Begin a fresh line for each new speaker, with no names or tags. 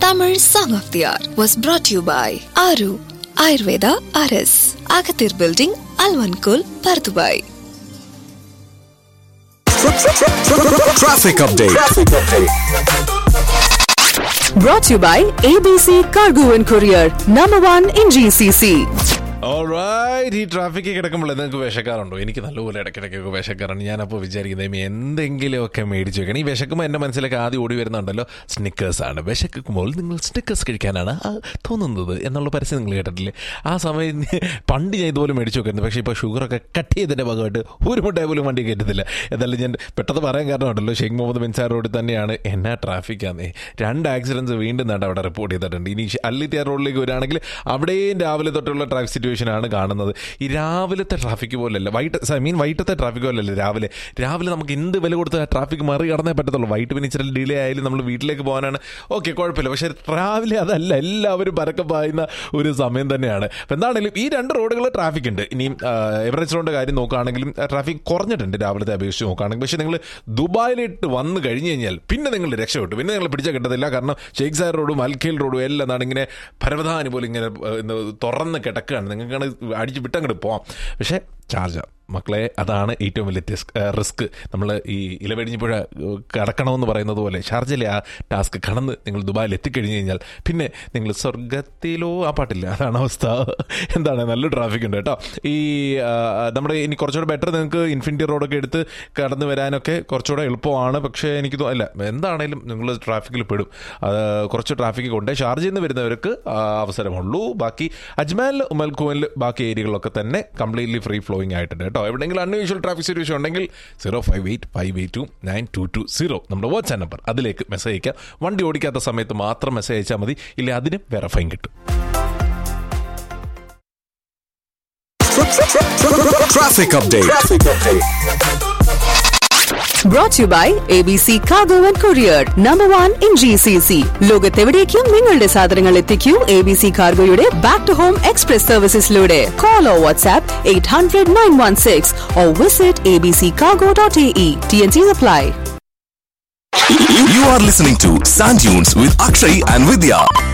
Tamil Song of the Hour was brought to you by Aru Ayurveda RS, Agathir Building, Alvankul, Pardubai.
Traffic update.
Brought to you by ABC Cargo and Courier, number one in GCC.
Alright, ഈ ട്രാഫിക്കിൽ കിടക്കുമ്പോൾ നിങ്ങൾക്ക് വിശക്കാറുണ്ടോ എനിക്ക് നല്ലപോലെ ഇടയ്ക്കിടയ്ക്കൊക്കെ വിശക്കാറുണ്ട് ഞാനപ്പോൾ വിചാരിക്കുന്നത് എന്തെങ്കിലുമൊക്കെ മേടിച്ച് വെക്കണം ഈ വിശക്കുമ്പോൾ എൻ്റെ മനസ്സിലേക്ക് ആദ്യം ഓടി വരുന്നുണ്ടല്ലോ സ്നിക്കേഴ്സ് ആണ് വിശക്കുമ്പോൾ നിങ്ങൾ സ്നിക്കേഴ്സ് കഴിക്കാനാണ് ആ തോന്നുന്നത് എന്നുള്ള പരസ്യം നിങ്ങൾ കേട്ടിട്ടില്ലേ ആ സമയം പണ്ട് ഞാൻ ഇതുപോലെ മേടിച്ച് വെക്കുന്നത് പക്ഷേ ഇപ്പോൾ ഷുഗറൊക്കെ കട്ട് ചെയ്തതിൻ്റെ ഭാഗമായിട്ട് ഒരു മുട്ടായ പോലും വണ്ടി കയറ്റത്തില്ല എന്തായാലും ഞാൻ പെട്ടെന്ന് പറയാൻ കാരണമുണ്ടല്ലോ ഷെയ്ഖ് മുഹമ്മദ് ബിൻസാർ റോഡിൽ തന്നെയാണ് എന്നാ ട്രാഫിക്കാന്നേ രണ്ട് ആക്സിഡൻസ് വീണ്ടും നാട്ട് അവിടെ റിപ്പോർട്ട് ചെയ്തിട്ടുണ്ട് ഇനി അല്ലിത്തിയാർ റോഡിലേക്ക് വരികയാണെങ്കിൽ അവിടെയും രാവിലെ തൊട്ടുള്ള ട്രാഫിക് സിറ്റുവേഷൻ ആണ് കാണുന്നത് ഈ രാവിലത്തെ ട്രാഫിക് പോലല്ല വൈകിട്ട് ഐ മീൻ വൈകിട്ടത്തെ ട്രാഫിക് പോലല്ല രാവിലെ രാവിലെ നമുക്ക് എന്ത് വില കൊടുത്ത് ട്രാഫിക് മറികടന്നേ പറ്റത്തുള്ളൂ വൈകിട്ട് പിന്നെ ഇച്ചിരി ഡിലേ ആയാലും നമ്മൾ വീട്ടിലേക്ക് പോകാനാണ് ഓക്കെ കുഴപ്പമില്ല പക്ഷേ രാവിലെ അതല്ല എല്ലാവരും പരക്കം പായുന്ന ഒരു സമയം തന്നെയാണ് അപ്പം എന്താണെങ്കിലും ഈ രണ്ട് റോഡുകൾ ട്രാഫിക് ഉണ്ട് ഇനിയും എവറേജ് റോഡിൻ്റെ കാര്യം നോക്കുകയാണെങ്കിലും ട്രാഫിക് കുറഞ്ഞിട്ടുണ്ട് രാവിലത്തെ അപേക്ഷിച്ച് നോക്കുകയാണെങ്കിൽ പക്ഷേ നിങ്ങൾ ദുബായിലിട്ട് വന്ന് കഴിഞ്ഞ് കഴിഞ്ഞാൽ പിന്നെ നിങ്ങൾ രക്ഷപ്പെട്ടു പിന്നെ നിങ്ങൾ പിടിച്ചാൽ കിട്ടത്തില്ല കാരണം ഷെയ്ഖ് സാർ റോഡും അൽഖേൽ റോഡും എല്ലാം എന്താണ് ഇങ്ങനെ പരവധാനി പോലെ ഇങ്ങനെ ഏഹ്, തുറന്ന് കിടക്കുകയാണ് നിങ്ങൾക്കാണ് അടിച്ച് വിട്ടങ്ങോട്ട് പോവാം പക്ഷേ ചാർജ് മക്കളെ അതാണ് ഏറ്റവും വലിയ ടിസ്ക് റിസ്ക് നമ്മൾ ഈ ഇലവെടിഞ്ഞപ്പുഴ കടക്കണമെന്ന് പറയുന്നത് പോലെ ഷാർജയിലെ ആ ടാസ്ക് കടന്ന് നിങ്ങൾ ദുബായിൽ എത്തിക്കഴിഞ്ഞ് കഴിഞ്ഞാൽ പിന്നെ നിങ്ങൾ സ്വർഗത്തിലോ ആ പാട്ടില്ല അതാണ് അവസ്ഥ എന്താണ് നല്ല ട്രാഫിക് ഉണ്ട് കേട്ടോ ഈ ആ, നമ്മുടെ ഇനി കുറച്ചുകൂടെ ബെറ്റർ നിങ്ങൾക്ക് ഇൻഫിനിറ്റി റോഡൊക്കെ എടുത്ത് കടന്നു വരാനൊക്കെ കുറച്ചുകൂടെ എളുപ്പമാണ് പക്ഷേ എനിക്ക് തോ- അല്ല എന്താണേലും നിങ്ങൾ ട്രാഫിക്കിൽ പെടും അത് കുറച്ച് ട്രാഫിക് കൊണ്ട് ഷാർജയിൽ നിന്ന് വരുന്നവർക്ക് ആ, അവസരമുള്ളൂ ബാക്കി അജ്മാനിൽ ഉമൽഖുവനിൽ ബാക്കി ഏരിയകളൊക്കെ തന്നെ കംപ്ലീറ്റ്ലി ഫ്രീ ഫ്ലോയിങ് ആയിട്ടുണ്ട് കേട്ടോ എവിടെയെങ്കിലും അൺയൂഷ്വൽ ട്രാഫിക് സിറ്റുവേഷൻ ഉണ്ടെങ്കിൽ zero five eight five eight two nine two two zero നമ്മുടെ വാട്സ്ആപ്പ് നമ്പർ അതിലേക്ക് മെസ്സേജ് അയക്കാം വണ്ടി ഓടിക്കാത്ത സമയത്ത് മാത്രം മെസ്സേജ് അയച്ചാൽ മതി ഇല്ല അതിനും വേറെ ഫൈൻ കിട്ടും
Traffic update.
Brought to you by ABC Cargo and Courier, number one in GCC. ലോകത്തെവിടേക്കും നിങ്ങളുടെ സാധനങ്ങൾ എത്തിക്കൂ എ ബി സി കാർഗോയുടെ ബാക്ക് ടു ഹോം എക്സ്പ്രസ് സർവീസസിലൂടെ call or WhatsApp eight hundred nine one six or visit A B C cargo dot A E T N C apply
You are listening to Sand Dunes with Akshay and Vidya.